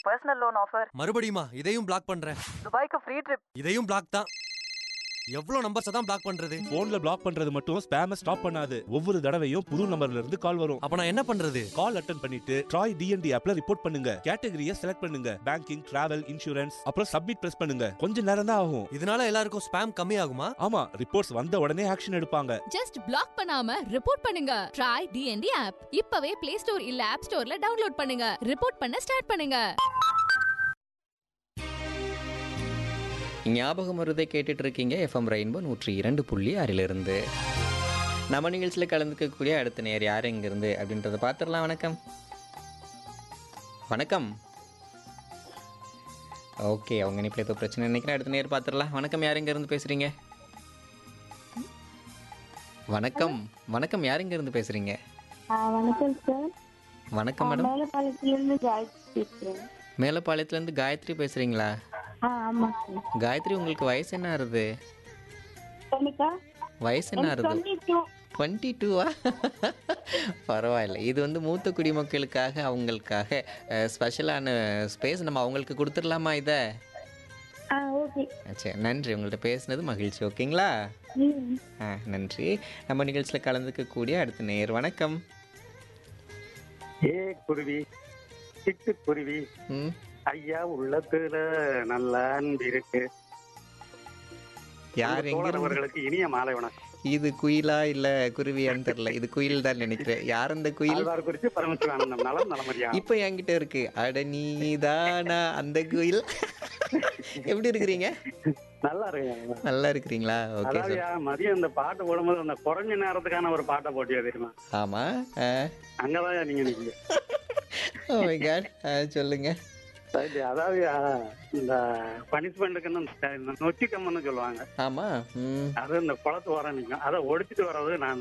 Personal loan offer மறுபடியுமா இதையும் black பண்றேன் துபாய்க்கு ஃப்ரீ ட்ரிப் இதையும் பிளாக் தான் எவ்வளவு நம்பர்ஸ் தான் பிளாக் பண்றது போன்ல பிளாக் பண்றது மட்டும் ஸ்பேம ஸ்டாப் பண்ணாது ஒவ்வொரு தடவையும் புது நம்பர்ல இருந்து கால் வரும் அப்ப நான் என்ன பண்றது கால் அட்டன் பண்ணிட்டு ட்ராய் டிஎன்டி ஆப்ல ரிப்போர்ட் பண்ணுங்க கேட்டகரியை செலக்ட் பண்ணுங்க பேங்கிங் டிராவல் இன்சூரன்ஸ் அப்புறம் சப்மிட் பிரஸ் பண்ணுங்க கொஞ்ச நேரம் தான் ஆகும் இதனால எல்லாருக்கும் ஸ்பேம் கம்மி ஆகுமா ஆமா ரிப்போர்ட்ஸ் வந்த உடனே ஆக்ஷன் எடுப்பாங்க ஜஸ்ட் பிளாக் பண்ணாம ரிப்போர்ட் பண்ணுங்க ட்ரை டிஎன்டி ஆப் இப்பவே பிளே ஸ்டோர் இல்ல ஆப் ஸ்டோர்ல டவுன்லோட் பண்ணுங்க ரிப்போர்ட் பண்ண ஸ்டார்ட் பண்ணுங்க ஞாபகம் வருதை கேட்டுட்டு இருக்கீங்க எஃப்எம் ரெயின்போ நூற்றி இரண்டு புள்ளி ஆறிலிருந்து நம்ம நிகழ்ச்சியில் கலந்துக்கக்கூடிய அடுத்த நேர் யார் இங்கிருந்து அப்படின்றத பார்த்துடலாம் வணக்கம் வணக்கம் ஓகே அவங்க இனிப்பில் ஏதோ பிரச்சனை நினைக்கிறேன் அடுத்த நேர் பார்த்துடலாம் வணக்கம் யார் இருந்து பேசுறீங்க வணக்கம் வணக்கம் யார் இருந்து பேசுறீங்க ஆ, வணக்கம் சார் வணக்கம் மேடம் மேலப்பாளையத்திலிருந்து காயத்ரி பேசுறேன் மேலப்பாளையத்துலேருந்து காயத்ரி பேசுறீங்களா ஆ ஆமாம் சார் காயத்ரி உங்களுக்கு வயசு என்ன ஆறுது எனக்கா வயசு என்ன ஆறுது டுவெண்ட்டி டூ டுவெண்ட்டி டூவா பரவாயில்ல இது வந்து மூத்த குடிமக்களுக்காக அவங்களுக்காக ஸ்பெஷலான ஸ்பேஸ் நம்ம அவங்களுக்கு கொடுத்துடலாமா இதை ஆ ஓகே சரி நன்றி உங்கள்கிட்ட பேசுனது மகிழ்ச்சி ஓகேங்களா ம் ஆ நன்றி நம்ம நிகழ்ச்சியில் கலந்துக்கக்கூடிய அடுத்த நேர் வணக்கம் ஏ குருவி சிட்டுக்குருவி ம் ஐயா உள்ளத்துல நல்ல அன்பு இருக்கு யார் உங்க எங்க தோழர் அவர்களுக்கு இனிய மாலை வணக்கம் இது குயிலா இல்ல குருவியான்னு தெரியல இது குயில் தான் நினைக்கிறேன் யார் அந்த குயில் ஆழ்வார் குறித்து பரமசிவானந்தம் நலம் நலமறியா இப்போ என்கிட்ட இருக்கு அட நீதானா அந்த குயில் எப்படி இருக்கிறீங்க நல்லா இருக்கு நல்லா இருக்கிறீங்களா ஓகே அதாவது சார் மதியம் இந்த பாட்டு போடும்போது அந்த குறைஞ்ச நேரத்துக்கான ஒரு பாட்டை போட்டியா தெரியுமா ஆமா ஆ அங்கதான் நீங்க நிக்கீங்க ஓ மை காட் சொல்லுங்க Right. அதாவது ஆ, இந்த பனிஷ்மெண்ட்டுக்குன்னு நொச்சி கம்மன்னு சொல்லுவாங்க ஆமா ம் அது இந்த குளத்து வர நிற்கும் அதை ஒடிச்சிட்டு வர்றது நான்